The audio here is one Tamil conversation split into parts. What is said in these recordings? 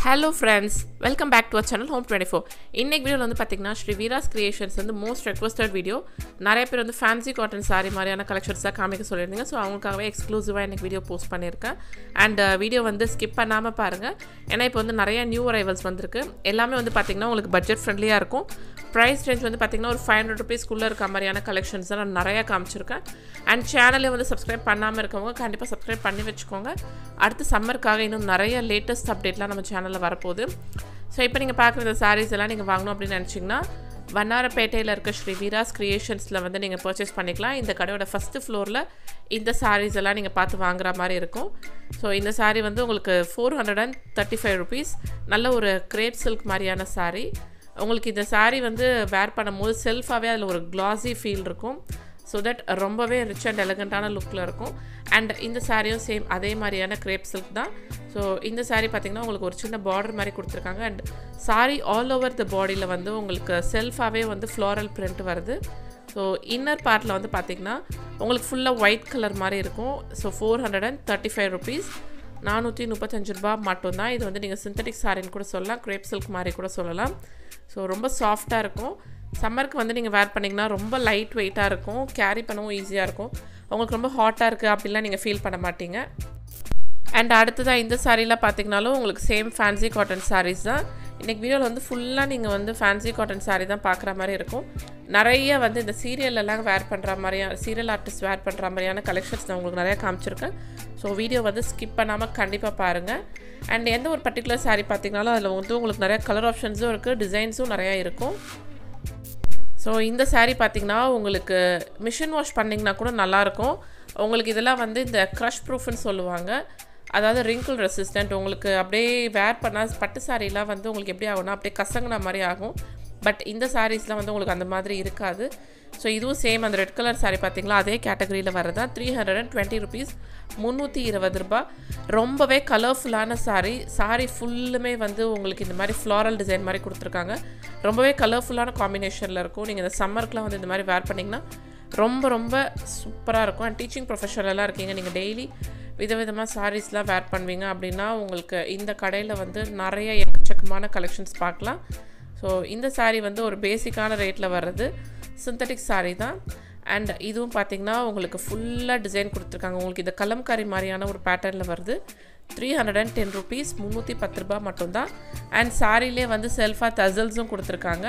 hello friends welcome back to our channel home twenty four இன்னைக்கு வீடியோவில் வந்து பார்த்தீங்கன்னா ஸ்ரீ வீராஸ் கிரியேஷன்ஸ் வந்து மோஸ்ட் ரெக்வஸ்டட் வீடியோ நிறைய பேர் வந்து ஃபேன்சி காட்டன் சாரி மாதிரியான கலெக்ஷன்ஸ் தான் காமிக்க சொல்லியிருந்தீங்க ஸோ அவங்களுக்காகவே எக்ஸ்க்ளூசிவாக எனக்கு வீடியோ போஸ்ட் பண்ணியிருக்கேன் அண்ட் வீடியோ வந்து ஸ்கிப் பண்ணாமல் பாருங்கள் ஏன்னா இப்போ வந்து நிறைய நியூ அரைவல்ஸ் வந்திருக்கு எல்லாமே வந்து பார்த்தீங்கன்னா உங்களுக்கு பட்ஜெட் ஃப்ரெண்ட்லியாக இருக்கும் ப்ரைஸ் ரேஞ்ச் வந்து பார்த்தீங்கன்னா ஒரு ஃபைவ் ஹண்ட்ரட் ருபீஸ்க்குள்ளே இருக்க மாதிரியான கலெக்ஷன்ஸ் தான் நான் நிறையா காமிச்சிருக்கேன் அண்ட் சேனலை வந்து சப்ஸ்கிரைப் பண்ணாமல் இருக்கவங்க கண்டிப்பாக சப்ஸ்கிரைப் பண்ணி வச்சுக்கோங்க அடுத்து சம்மருக்காக இன்னும் நிறைய லேட்டஸ்ட் அப்டேட்லாம் நம்ம சேனலில் வரப்போகுது ஸோ இப்போ நீங்கள் பார்க்குற இந்த சாரீஸ் எல்லாம் நீங்கள் வாங்கணும் அப்படின்னு நினச்சிங்கன்னா வண்ணாரப்பேட்டையில் இருக்க ஸ்ரீ வீராஸ் கிரியேஷன்ஸில் வந்து நீங்கள் பர்ச்சேஸ் பண்ணிக்கலாம் இந்த கடையோட ஃபஸ்ட்டு ஃப்ளோரில் இந்த சாரீஸ் எல்லாம் நீங்கள் பார்த்து வாங்குற மாதிரி இருக்கும் ஸோ இந்த சாரீ வந்து உங்களுக்கு four hundred and thirty five rupees நல்ல ஒரு கிரேப் சில்க் மாதிரியான சாரீ உங்களுக்கு இந்த சாரீ வந்து வேர் பண்ணும்போது செல்ஃபாகவே அதில் ஒரு கிளாஸி ஃபீல் இருக்கும் ஸோ தட் ரொம்பவே ரிச் அண்ட் எலகண்ட்டான லுக்கில் இருக்கும் அண்ட் இந்த சாரியும் சேம் அதே மாதிரியான கிரேப் சில்க் தான் ஸோ இந்த சாரீ பார்த்திங்கன்னா உங்களுக்கு ஒரு சின்ன பார்டர் மாதிரி கொடுத்துருக்காங்க and sari all over the பாடியில் வந்து உங்களுக்கு செல்ஃபாகவே வந்து ஃப்ளாரல் பிரிண்ட் வருது ஸோ இன்னர் பார்ட்டில் வந்து பார்த்திங்கன்னா உங்களுக்கு ஃபுல்லாக ஒயிட் கலர் மாதிரி இருக்கும் so four hundred and thirty five rupees நானூற்றி முப்பத்தஞ்சு ரூபா மட்டும்தான் இது வந்து நீங்கள் சிந்தட்டிக் சாரின்னு கூட சொல்லலாம் கிரேப் சில்க் மாதிரி கூட சொல்லலாம் ஸோ ரொம்ப சாஃப்டாக இருக்கும் சம்மருக்கு வந்து நீங்கள் வேர் பண்ணிங்கன்னா ரொம்ப லைட் வெயிட்டாக இருக்கும் கேரி பண்ணவும் ஈஸியாக இருக்கும் உங்களுக்கு ரொம்ப ஹாட்டாக இருக்குது அப்படிலாம் நீங்கள் ஃபீல் பண்ண மாட்டீங்க அண்ட் அடுத்ததாக இந்த சாரீலாம் பார்த்தீங்கனாலும் உங்களுக்கு சேம் ஃபேன்சி காட்டன் சாரீஸ் தான் இன்றைக்கி வீடியோவில் வந்து ஃபுல்லாக நீங்கள் வந்து ஃபேன்சி காட்டன் சாரீ தான் பார்க்குற மாதிரி இருக்கும் நிறைய வந்து இந்த சீரியலெல்லாம் வேர் பண்ணுற மாதிரியான சீரியல் ஆர்டிஸ்ட் வேர் பண்ணுற மாதிரியான கலெக்ஷன்ஸ் நான் உங்களுக்கு நிறையா காமிச்சிருக்கேன் ஸோ வீடியோ வந்து ஸ்கிப் பண்ணாமல் கண்டிப்பாக பாருங்கள் அண்ட் எந்த ஒரு பர்டிகுலர் சாரீ பார்த்தீங்கனாலும் அதில் வந்து உங்களுக்கு நிறைய கலர் ஆப்ஷன்ஸும் இருக்குது டிசைன்ஸும் நிறையா இருக்கும் ஸோ இந்த சாரீ பார்த்திங்கன்னா உங்களுக்கு மிஷின் வாஷ் பண்ணிங்கன்னா கூட நல்லாயிருக்கும் உங்களுக்கு இதெல்லாம் வந்து இந்த க்ரஷ் ப்ரூஃப்னு சொல்லுவாங்க அதாவது ரிங்கிள் ரெசிஸ்டன்ட் உங்களுக்கு அப்படியே வேர் பண்ணால் பட்டு சாரீலாம் வந்து உங்களுக்கு எப்படி ஆகும்னா அப்படியே கசங்கின மாதிரி ஆகும் பட் இந்த சாரீஸ்லாம் வந்து உங்களுக்கு அந்த மாதிரி இருக்காது ஸோ இதுவும் சேம் அந்த ரெட் கலர் சாரீ பார்த்தீங்களா அதே கேட்டகரியில் வரதான் three hundred and twenty rupees முந்நூற்றி இருபது ரூபா ரொம்பவே கலர்ஃபுல்லான சாரீ சாரீ ஃபுல்லுமே வந்து உங்களுக்கு இந்த மாதிரி ஃப்ளாரல் டிசைன் மாதிரி கொடுத்துருக்காங்க ரொம்பவே கலர்ஃபுல்லான காம்பினேஷனில் இருக்கும் நீங்கள் இந்த சம்மருக்குலாம் வந்து இந்த மாதிரி வேர் பண்ணிங்கன்னா ரொம்ப ரொம்ப சூப்பராக இருக்கும் அண்ட் டீச்சிங் ப்ரொஃபஷனலாக இருக்கீங்க நீங்கள் டெய்லி விதவிதமாக சாரீஸ்லாம் வேர் பண்ணுவீங்க அப்படின்னா உங்களுக்கு இந்த கடையில் வந்து நிறைய எக்கச்சக்கமான கலெக்ஷன்ஸ் பார்க்கலாம் ஸோ இந்த சாரீ வந்து ஒரு பேசிக்கான ரேட்டில் வர்றது சிந்தட்டிக் சாரீ தான் அண்ட் இதுவும் பார்த்திங்கன்னா உங்களுக்கு ஃபுல்லாக டிசைன் கொடுத்துருக்காங்க உங்களுக்கு இந்த கலம்காரி மாதிரியான ஒரு பேட்டர்னில் வருது three hundred and ten rupees முந்நூற்றி பத்து ரூபா மட்டும்தான் அண்ட் சாரிலே வந்து செல்ஃபாக தசல்ஸும் கொடுத்துருக்காங்க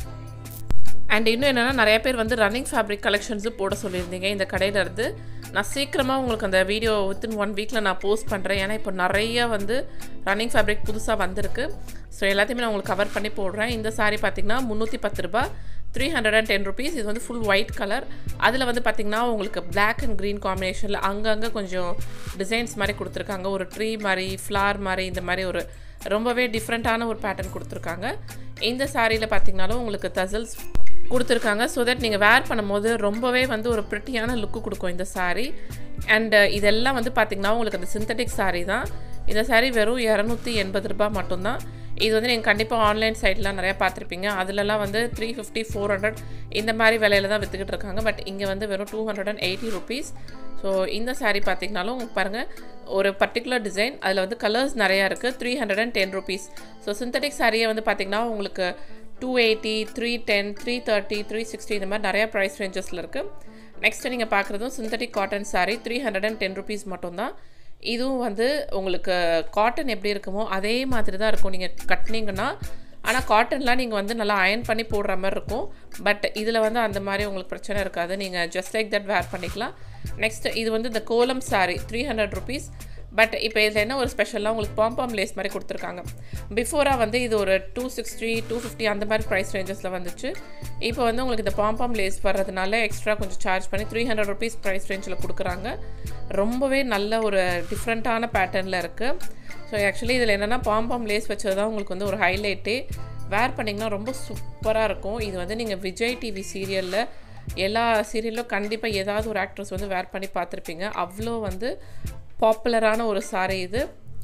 அண்ட் இன்னும் என்னென்னா நிறைய பேர் வந்து ரன்னிங் ஃபேப்ரிக் கலெக்ஷன்ஸும் போட சொல்லியிருந்தீங்க இந்த கடையில் இருந்து நான் சீக்கிரமாக உங்களுக்கு அந்த வீடியோ வித்தின் ஒன் வீக்கில் நான் போஸ்ட் பண்ணுறேன் ஏன்னா இப்போ நிறைய வந்து ரன்னிங் ஃபேப்ரிக் புதுசாக வந்திருக்கு ஸோ எல்லாத்தையுமே நான் உங்களுக்கு கவர் பண்ணி போடுறேன் இந்த சாரீ பார்த்திங்கன்னா முந்நூற்றி பத்து ரூபா three hundred and ten rupees இது வந்து ஃபுல் ஒயிட் கலர் அதில் வந்து பார்த்திங்கன்னா உங்களுக்கு பிளாக் அண்ட் க்ரீன் காம்பினேஷனில் அங்கங்கே கொஞ்சம் டிசைன்ஸ் மாதிரி கொடுத்துருக்காங்க ஒரு ட்ரீ மாதிரி ஃப்ளார் மாதிரி இந்த மாதிரி ஒரு ரொம்பவே டிஃப்ரெண்ட்டான ஒரு பேட்டர்ன் கொடுத்துருக்காங்க இந்த சாரியில் பார்த்திங்கனாலும் உங்களுக்கு தசல்ஸ் கொடுத்துருக்காங்க ஸோ தட் நீங்கள் வேர் பண்ணும்போது ரொம்பவே வந்து ஒரு ப்ரிட்டியான லுக்கு கொடுக்கும் இந்த சாரீ அண்டு இதெல்லாம் வந்து பார்த்திங்கன்னா உங்களுக்கு அந்த சிந்தட்டிக் சாரீ தான் இந்த சாரீ வெறும் இரநூத்தி எண்பது ரூபாய் மட்டும்தான் இது வந்து நீங்கள் கண்டிப்பாக ஆன்லைன் சைட்லாம் நிறையா பார்த்துருப்பீங்க அதிலலாம் வந்து த்ரீ ஃபிஃப்டி ஃபோர் ஹண்ட்ரட் இந்த மாதிரி விலையில தான் விற்றுக்கிட்டு இருக்காங்க பட் இங்கே வந்து வெறும் two hundred and eighty rupees so இந்த சாரீ பார்த்திங்கனாலும் பாருங்கள் ஒரு பர்டிகுலர் டிசைன் அதில் வந்து கலர்ஸ் நிறையா இருக்குது three hundred and ten rupees so synthetic சாரியை வந்து பார்த்திங்கன்னா உங்களுக்கு two eighty three ten three thirty three sixty இந்த மாதிரி நிறையா ப்ரைஸ் ரேஞ்சஸில் இருக்குது நெக்ஸ்ட்டு நீங்கள் பார்க்குறதும் synthetic cotton sari three hundred and ten rupees மட்டும்தான் இதுவும் வந்து உங்களுக்கு காட்டன் எப்படி இருக்குமோ அதே மாதிரி தான் இருக்கும் நீங்கள் கட்டினீங்கன்னா ஆனால் காட்டன்லாம் நீங்கள் வந்து நல்லா அயன் பண்ணி போடுற மாதிரி இருக்கும் பட் இதில் வந்து அந்த மாதிரி உங்களுக்கு பிரச்சனை இருக்காது நீங்கள் ஜஸ்ட் லைக் தட் வேர் பண்ணிக்கலாம் நெக்ஸ்ட் இது வந்து இந்த கோலம் sari three hundred rupees but இப்போ இதில் என்ன ஒரு ஸ்பெஷலாக உங்களுக்கு பாம்பாம் லேஸ் மாதிரி கொடுத்துருக்காங்க பிஃபோராக வந்து இது ஒரு டூ சிக்ஸ்டி டூ ஃபிஃப்டி அந்த மாதிரி ப்ரைஸ் ரேஞ்சஸில் வந்துச்சு இப்போ வந்து உங்களுக்கு இந்த பாம்பாம் லேஸ் வர்றதுனால எக்ஸ்ட்ரா கொஞ்சம் சார்ஜ் பண்ணி த்ரீ ஹண்ட்ரட் ருபீஸ் ப்ரைஸ் ரேஞ்சில் கொடுக்குறாங்க ரொம்பவே நல்ல ஒரு டிஃப்ரெண்ட்டான பேட்டர்னில் இருக்குது ஸோ ஆக்சுவலி இதில் என்னென்னா பாம்பாம் லேஸ் வச்சது தான் உங்களுக்கு வந்து ஒரு ஹைலைட்டே வேர் பண்ணிங்கன்னா ரொம்ப சூப்பராக இருக்கும் இது வந்து நீங்கள் விஜய் டிவி சீரியலில் எல்லா சீரியலும் கண்டிப்பாக ஏதாவது ஒரு ஆக்ட்ரஸ் வந்து வேர் பண்ணி பார்த்துருப்பீங்க அவ்வளோ வந்து பாப்புலரான ஒரு சாரீ இது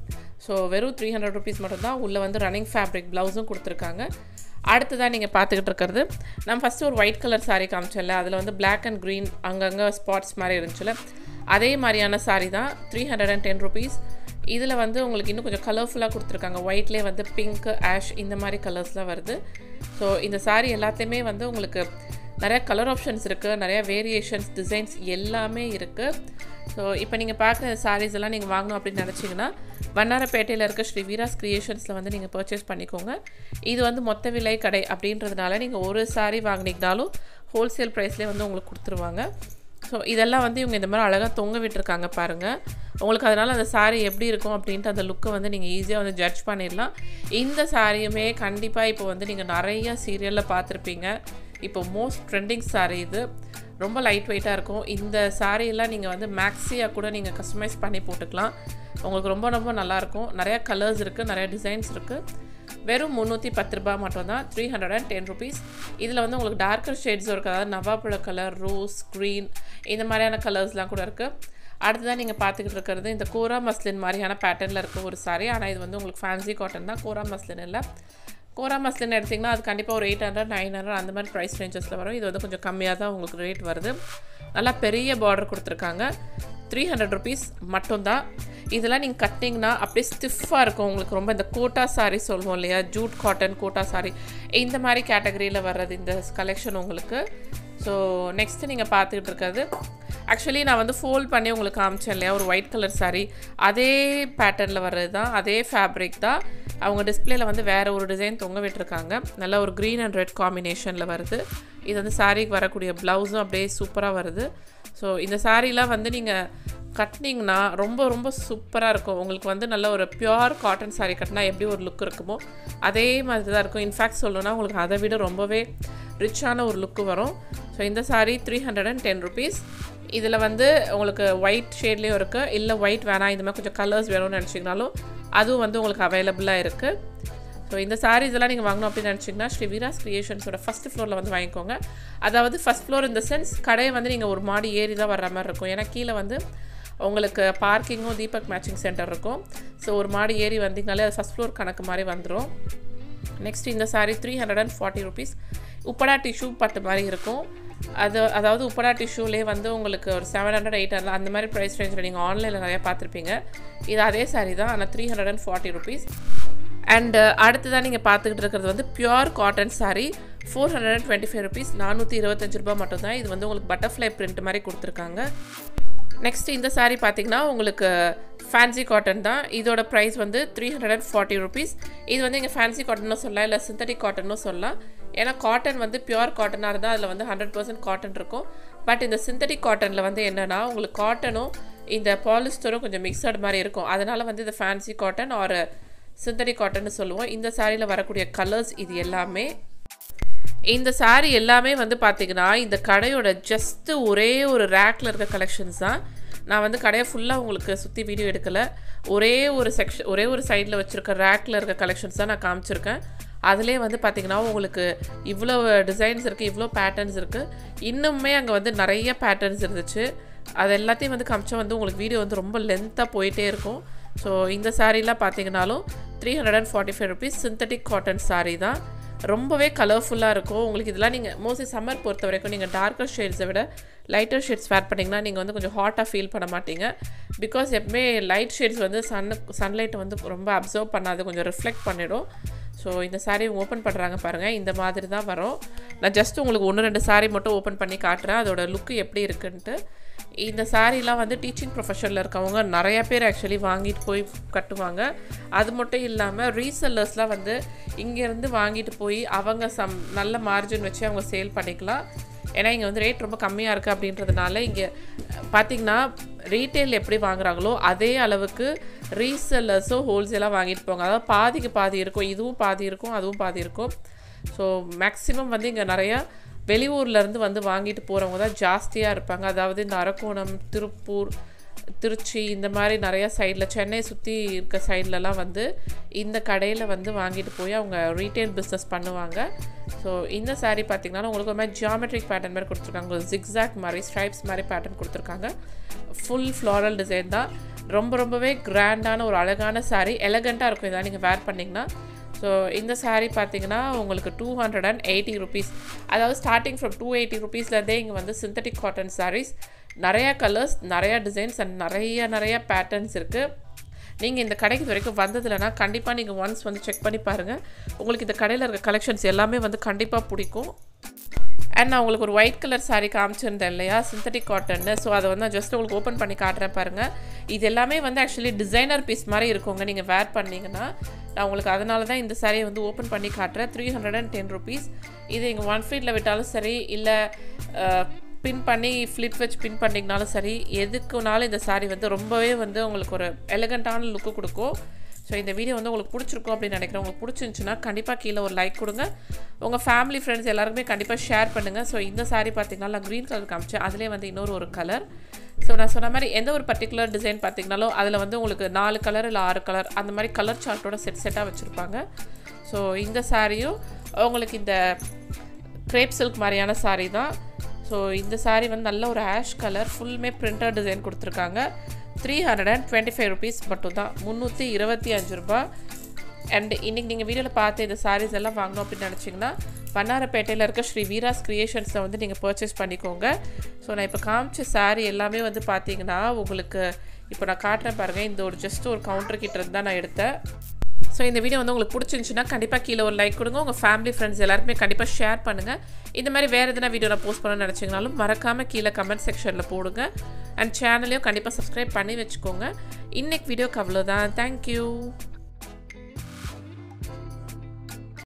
ஸோ வெறும் த்ரீ ஹண்ட்ரட் ருபீஸ் மட்டும்தான் உள்ளே வந்து ரன்னிங் ஃபேப்ரிக் ப்ளவுஸும் கொடுத்துருக்காங்க அடுத்ததாக நீங்கள் பார்த்துக்கிட்டு இருக்கிறது நம்ம ஃபஸ்ட்டு ஒரு ஒயிட் கலர் சாரீ காமிச்சல அதில் வந்து பிளாக் அண்ட் க்ரீன் அங்கங்கே ஸ்பாட்ஸ் மாதிரி இருந்துச்சுல அதே மாதிரியான சாரீ தான் three hundred and ten rupees இதில் வந்து உங்களுக்கு இன்னும் கொஞ்சம் கலர்ஃபுல்லாக கொடுத்துருக்காங்க ஒயிட்லேயே வந்து பிங்க் ஆஷ் இந்த மாதிரி கலர்ஸ்லாம் வருது ஸோ இந்த saree எல்லாத்தையுமே வந்து உங்களுக்கு நிறைய கலர் ஆப்ஷன்ஸ் இருக்குது நிறைய வேரியேஷன்ஸ் டிசைன்ஸ் எல்லாமே இருக்குது ஸோ இப்போ நீங்கள் பார்க்குற sarees எல்லாம் நீங்கள் வாங்கணும் அப்படின்னு நினச்சிங்கன்னா வண்ணாரப்பேட்டையில் இருக்க ஸ்ரீ வீராஸ் கிரியேஷன்ஸில் வந்து நீங்கள் பர்ச்சேஸ் பண்ணிக்கோங்க இது வந்து மொத்த விலை கடை அப்படின்றதுனால நீங்கள் ஒரு saree வாங்கினீங்கனாலும் ஹோல்சேல் ப்ரைஸ்லேயே வந்து உங்களுக்கு கொடுத்துருவாங்க ஸோ இதெல்லாம் வந்து இவங்க இந்த மாதிரி அழகாக தொங்க விட்டுருக்காங்க பாருங்கள் உங்களுக்கு அதனால் அந்த saree எப்படி இருக்கும் அப்படின்ட்டு அந்த லுக்கை வந்து நீங்கள் ஈஸியாக வந்து ஜட்ஜ் பண்ணிடலாம் இந்த சாரியுமே கண்டிப்பாக இப்போ வந்து நீங்கள் நிறைய சீரியலில் பார்த்துருப்பீங்க இப்போ மோஸ்ட் ட்ரெண்டிங் saree இது ரொம்ப லைட் வெயிட்டாக இருக்கும் இந்த சாரியெல்லாம் நீங்கள் வந்து மேக்ஸியாக கூட நீங்கள் கஸ்டமைஸ் பண்ணி போட்டுக்கலாம் உங்களுக்கு ரொம்ப ரொம்ப நல்லாயிருக்கும் நிறையா கலர்ஸ் இருக்குது நிறைய டிசைன்ஸ் இருக்குது வெறும் முந்நூற்றி பத்து ரூபாய் மட்டும்தான் three hundred and ten rupees இதில் வந்து உங்களுக்கு டார்க்கர் ஷேட்ஸும் இருக்குது அதாவது நவாப்பழ கலர் ரோஸ் க்ரீன் இந்த மாதிரியான கலர்ஸ்லாம் கூட இருக்குது அடுத்ததான் நீங்கள் பார்த்துக்கிட்டு இருக்கிறது இந்த கோரா மஸ்லின் மாதிரியான பேட்டர்னில் இருக்க ஒரு saree ஆனால் இது வந்து உங்களுக்கு ஃபேன்சி காட்டன் தான் கோரா மஸ்லின் இல்லை கோரா மஸ்லின் எடுத்திங்கன்னா அது கண்டிப்பாக ஒரு எயிட் ஹண்ட்ரட் நைன் ஹண்ட்ரட் அந்த மாதிரி ப்ரைஸ் ரேஞ்சஸில் வரும் இது வந்து கொஞ்சம் கம்மியாக தான் உங்களுக்கு ரேட் வருது நல்லா பெரிய பார்டர் கொடுத்துருக்காங்க த்ரீ ஹண்ட்ரட் ருபீஸ் மட்டும்தான் இதெல்லாம் நீங்கள் கட்டிங்கன்னா அப்படியே ஸ்டிஃபாக இருக்கும் உங்களுக்கு ரொம்ப இந்த கோட்டா சாரி சொல்லுவோம் இல்லையா ஜூட் காட்டன் கோட்டா சாரி இந்த மாதிரி கேட்டகரியில் வர்றது இந்த கலெக்ஷன் உங்களுக்கு ஸோ நெக்ஸ்ட்டு நீங்கள் பார்த்துக்கிட்டு இருக்கிறது ஆக்சுவலி நான் வந்து ஃபோல்ட் பண்ணி உங்களுக்கு காமிச்சேன் இல்லையா ஒரு ஒயிட் கலர் saree அதே பேட்டர்னில் வர்றது தான் அதே ஃபேப்ரிக் தான் அவங்க டிஸ்பிளேல வந்து வேறு ஒரு டிசைன் தொங்க விட்டுருக்காங்க நல்ல ஒரு க்ரீன் அண்ட் ரெட் காம்பினேஷனில் வருது இது வந்து சாரீக்கு வரக்கூடிய ப்ளவுஸும் அப்படியே சூப்பராக வருது ஸோ இந்த சாரீலாம் வந்து நீங்கள் கட்டினீங்கன்னா ரொம்ப ரொம்ப சூப்பராக இருக்கும் உங்களுக்கு வந்து நல்ல ஒரு பியூர் காட்டன் saree கட்டினா எப்படி ஒரு லுக் இருக்குமோ அதே மாதிரி தான் இருக்கும் இன்ஃபேக்ட் சொல்லணும்னா உங்களுக்கு அதை விட ரொம்பவே ரிச்சான ஒரு லுக்கு வரும் ஸோ இந்த saree three hundred and ten rupees இதில் வந்து உங்களுக்கு ஒயிட் ஷேட்லேயும் இருக்குது இல்லை ஒயிட் வேணாம் இந்த மாதிரி கொஞ்சம் கலர்ஸ் வேணும்னு நினச்சிங்கனாலும் அதுவும் வந்து உங்களுக்கு அவைலபிளாக இருக்குது ஸோ இந்த sarees எல்லாம் நீங்கள் வாங்கணும் அப்படின்னு நினச்சிங்கன்னா ஸ்ரீ வீராஸ் கிரியேஷன்ஸோட ஃபஸ்ட் ஃப்ளோரில் வந்து வாங்கிக்கோங்க அதாவது ஃபஸ்ட் ஃப்ளோர் இந்த சென்ஸ் கடையை வந்து நீங்கள் ஒரு மாடி ஏறி தான் வர்ற மாதிரி இருக்கும் ஏன்னா கீழே வந்து உங்களுக்கு பார்க்கிங்கும் தீபக் மேட்சிங் சென்டர் இருக்கும் ஸோ ஒரு மாடி ஏறி வந்தீங்கனாலே அது ஃபஸ்ட் ஃப்ளோர் கணக்கு மாதிரி வந்துடும் நெக்ஸ்ட் இந்த saree three hundred and forty rupees Uppada tissue பட்டு மாதிரி இருக்கும் அது அதாவது உப்படா டிஷ்யூலேயே வந்து உங்களுக்கு ஒரு செவன் ஹண்ட்ரட் எயிட் ஹண்ட்ரட் அந்த மாதிரி ப்ரைஸ் ரேஞ்சில் நீங்கள் ஆன்லைனில் நிறையா பார்த்துருப்பீங்க இது அதே saree தான் ஆனால் three hundred and forty rupees and அடுத்ததான் நீங்கள் பார்த்துக்கிட்டு இருக்கிறது வந்து pure cotton saree four hundred and twenty five rupees நானூற்றி இருபத்தஞ்சு ரூபாய் மட்டும்தான் இது வந்து உங்களுக்கு பட்டர்ஃப்ளை பிரிண்ட் மாதிரி கொடுத்துருக்காங்க நெக்ஸ்ட் இந்த saree பார்த்தீங்கன்னா உங்களுக்கு ஃபேன்சி காட்டன் தான் இதோட ப்ரைஸ் வந்து three hundred and forty rupees இது வந்து இங்கே ஃபேன்சி காட்டனும் சொல்லலாம் இல்லை சிந்தட்டிக் காட்டனும் சொல்லலாம் ஏன்னா காட்டன் வந்து பியூர் காட்டனாக இருந்தால் அதில் வந்து ஹண்ட்ரட் பர்சன்ட் காட்டன் இருக்கும் பட் இந்த சிந்தட்டிக் காட்டனில் வந்து என்னென்னா உங்களுக்கு காட்டனும் இந்த பாலிஸ்டரும் கொஞ்சம் மிக்சட் மாதிரி இருக்கும் அதனால் வந்து இது ஃபேன்சி காட்டன் ஒரு சிந்தட்டிக் காட்டன்னு சொல்லுவோம் இந்த சாரியில் வரக்கூடிய கலர்ஸ் இது எல்லாமே இந்த saree எல்லாமே வந்து பார்த்தீங்கன்னா இந்த கடையோட ஜஸ்ட்டு ஒரே ஒரு ரேக்கில் இருக்க கலெக்ஷன்ஸ் தான் நான் வந்து கடையை ஃபுல்லாக உங்களுக்கு சுற்றி வீடியோ எடுக்கலை ஒரே ஒரு செக்ஷன் ஒரே ஒரு சைடில் வச்சுருக்க ரேக்கில் இருக்க கலெக்ஷன்ஸ் தான் நான் காமிச்சிருக்கேன் அதிலே வந்து பார்த்திங்கன்னா உங்களுக்கு இவ்வளோ டிசைன்ஸ் இருக்குது இவ்வளோ பேட்டர்ன்ஸ் இருக்குது இன்னுமே அங்கே வந்து நிறைய பேட்டர்ன்ஸ் இருந்துச்சு அது எல்லாத்தையும் வந்து காமிச்சா வந்து உங்களுக்கு வீடியோ வந்து ரொம்ப லென்த்தாக போயிட்டே இருக்கும் ஸோ இந்த சாரீலாம் பார்த்தீங்கனாலும் three hundred and forty five rupees synthetic cotton saree தான் ரொம்பவே கலர்ஃபுல்லாக இருக்கும் உங்களுக்கு இதெல்லாம் நீங்கள் மோஸ்ட்லி சம்மர் பொறுத்த வரைக்கும் நீங்கள் டார்க்கர் ஷேட்ஸை விட லைட்டர் ஷேட்ஸ் வேர் பண்ணிங்கன்னா நீங்கள் வந்து கொஞ்சம் ஹாட்டாக ஃபீல் பண்ண மாட்டீங்க பிகாஸ் எப்பவுமே லைட் ஷேட்ஸ் வந்து சன் சன்லைட்டை வந்து ரொம்ப அப்சர்வ் பண்ணாது கொஞ்சம் ரிஃப்ளெக்ட் பண்ணிடும் ஸோ இந்த saree ஓப்பன் பண்ணுறாங்க பாருங்கள் இந்த மாதிரி தான் வரும் நான் ஜஸ்ட் உங்களுக்கு ஒன்று ரெண்டு saree மட்டும் ஓப்பன் பண்ணி காட்டுறேன் அதோட லுக்கு எப்படி இருக்குன்ட்டு இந்த சாரீலாம் வந்து டீச்சிங் ப்ரொஃபஷனில் இருக்கவங்க நிறைய பேர் ஆக்சுவலி வாங்கிட்டு போய் கட்டுவாங்க அது மட்டும் இல்லாமல் ரீசெல்லர்ஸ்லாம் வந்து இங்கேருந்து வாங்கிட்டு போய் அவங்க சம் நல்ல மார்ஜின் வச்சு அவங்க சேல் பண்ணிக்கலாம் ஏன்னா இங்கே வந்து ரேட் ரொம்ப கம்மியாக இருக்குது அப்படின்றதுனால இங்கே பார்த்திங்கன்னா ரீட்டைல் எப்படி வாங்குறாங்களோ அதே அளவுக்கு ரீசெல்லர்ஸும் ஹோல்சேலாக வாங்கிட்டு போவாங்க அதாவது பாதிக்கு பாதி இருக்கும் இதுவும் பாதி இருக்கும் அதுவும் பாதி இருக்கும் ஸோ மேக்ஸிமம் வந்து இங்கே நிறையா வெளியூர்லேருந்து வந்து வாங்கிட்டு போகிறவங்க தான் ஜாஸ்தியாக இருப்பாங்க அதாவது இந்த அரக்கோணம் திருப்பூர் திருச்சி இந்த மாதிரி நிறையா சைடில் சென்னை சுற்றி இருக்க சைட்லலாம் வந்து இந்த கடையில் வந்து வாங்கிட்டு போய் அவங்க ரீட்டைல் பிஸ்னஸ் பண்ணுவாங்க ஸோ இந்த saree பார்த்திங்கன்னா உங்களுக்கு ஒரு மாதிரி ஜியாமெட்ரிக் பேட்டர்ன் மாதிரி கொடுத்துருக்காங்க ஒரு ஜிக்ஸாக் மாதிரி ஸ்ட்ரைப்ஸ் மாதிரி பேட்டர்ன் கொடுத்துருக்காங்க ஃபுல் ஃப்ளாரல் டிசைன் தான் ரொம்ப ரொம்பவே கிராண்டான ஒரு அழகான saree எலகண்ட்டாக இருக்கும் இதான் நீங்கள் வேர் பண்ணிங்கன்னா ஸோ இந்த saree பார்த்தீங்கன்னா உங்களுக்கு two hundred and eighty rupees அதாவது ஸ்டார்டிங் ஃப்ரம் டூ எயிட்டி ருபீஸ்லேருந்தே இங்கே வந்து சிந்தட்டிக் காட்டன் sarees நிறையா கலர்ஸ் நிறையா டிசைன்ஸ் அண்ட் நிறைய நிறைய பேட்டர்ன்ஸ் இருக்குது நீங்கள் இந்த கடைக்கு இது வரைக்கும் வந்ததில்லைனா கண்டிப்பாக நீங்கள் ஒன்ஸ் வந்து செக் பண்ணி பாருங்கள் உங்களுக்கு இந்த கடையில் இருக்க கலெக்ஷன்ஸ் எல்லாமே வந்து கண்டிப்பாக பிடிக்கும் அண்ட் நான் உங்களுக்கு ஒரு ஒயிட் கலர் saree காமிச்சிருந்தேன் இல்லையா சிந்தட்டிக் காட்டன்னு ஸோ அதை வந்து நான் ஜஸ்ட் உங்களுக்கு ஓப்பன் பண்ணி காட்டுறேன் பாருங்கள் இது எல்லாமே வந்து ஆக்சுவலி டிசைனர் பீஸ் மாதிரி இருக்குங்க நீங்கள் வேர் பண்ணீங்கன்னா நான் உங்களுக்கு அதனால தான் இந்த சாரியை வந்து ஓப்பன் பண்ணி காட்டுறேன் three hundred and ten rupees இது நீங்கள் ஒன் ஃபீட்டில் விட்டாலும் சரி இல்லை பின் பண்ணி ஃப்ளிப் வச்சு பின் பண்ணிங்கனாலும் சரி எதுக்குனாலும் இந்த saree வந்து ரொம்பவே வந்து உங்களுக்கு ஒரு எலகண்ட்டான லுக்கு கொடுக்கும் ஸோ இந்த வீடியோ வந்து உங்களுக்கு பிடிச்சிருக்கும் அப்படின்னு நினைக்கிறேன் உங்களுக்கு பிடிச்சிருந்துச்சுன்னா கண்டிப்பாக கீழே ஒரு லைக் கொடுங்க உங்கள் ஃபேமிலி ஃப்ரெண்ட்ஸ் எல்லாருக்குமே கண்டிப்பாக ஷேர் பண்ணுங்கள் ஸோ இந்த saree பார்த்தீங்கன்னா நான் க்ரீன் கலர் காமிச்சேன் அதிலே வந்து இன்னொரு ஒரு கலர் ஸோ நான் சொன்ன மாதிரி எந்த ஒரு பர்டிகுலர் டிசைன் பார்த்தீங்கனாலும் அதில் வந்து உங்களுக்கு நாலு கலர் இல்லை ஆறு கலர் அந்த மாதிரி கலர் சார்ட்டோட செட் செட்டாக வச்சுருப்பாங்க ஸோ இந்த சாரியும் உங்களுக்கு இந்த க்ரேப் சில்க் மாதிரியான saree தான் ஸோ இந்த saree வந்து நல்ல ஒரு ஆஷ் கலர் ஃபுல்லுமே பிரிண்டர் டிசைன் கொடுத்துருக்காங்க three hundred and twenty five rupees மட்டும் தான் முந்நூற்றி இருபத்தி அஞ்சு ரூபா அண்ட் இன்றைக்கி நீங்கள் வீடியோவில் பார்த்து இந்த sarees எல்லாம் வாங்கணும் அப்படின்னு நினச்சிங்கன்னா வண்ணாரப்பேட்டையில் இருக்க ஸ்ரீ வீராஸ் கிரியேஷன்ஸில் வந்து நீங்கள் பர்ச்சேஸ் பண்ணிக்கோங்க ஸோ நான் இப்போ காமிச்ச saree எல்லாமே வந்து பார்த்தீங்கன்னா உங்களுக்கு இப்போ நான் காட்டுறேன் பாருங்கள் இந்த ஒரு ஜஸ்ட் ஒரு கவுண்டர் கிட்ட இருந்து தான் நான் எடுத்தேன் ஸோ இந்த வீடியோ வந்து உங்களுக்கு பிடிச்சிருந்துச்சுன்னா கண்டிப்பாக கீழே ஒரு லைக் கொடுங்க உங்கள் ஃபேமிலி ஃப்ரெண்ட்ஸ் எல்லாருக்குமே கண்டிப்பாக ஷேர் பண்ணுங்கள் இந்த மாதிரி வேறு எதனா வீடியோ நான் போஸ்ட் பண்ணணும்னு நினச்சிங்கனாலும் மறக்காமல் கீழே கமெண்ட் செக்ஷனில் போடுங்க அண்ட் சேனலையும் கண்டிப்பாக சப்ஸ்கிரைப் பண்ணி வச்சுக்கோங்க இன்னைக்கு வீடியோக்கு அவ்வளோதான் தேங்க்யூ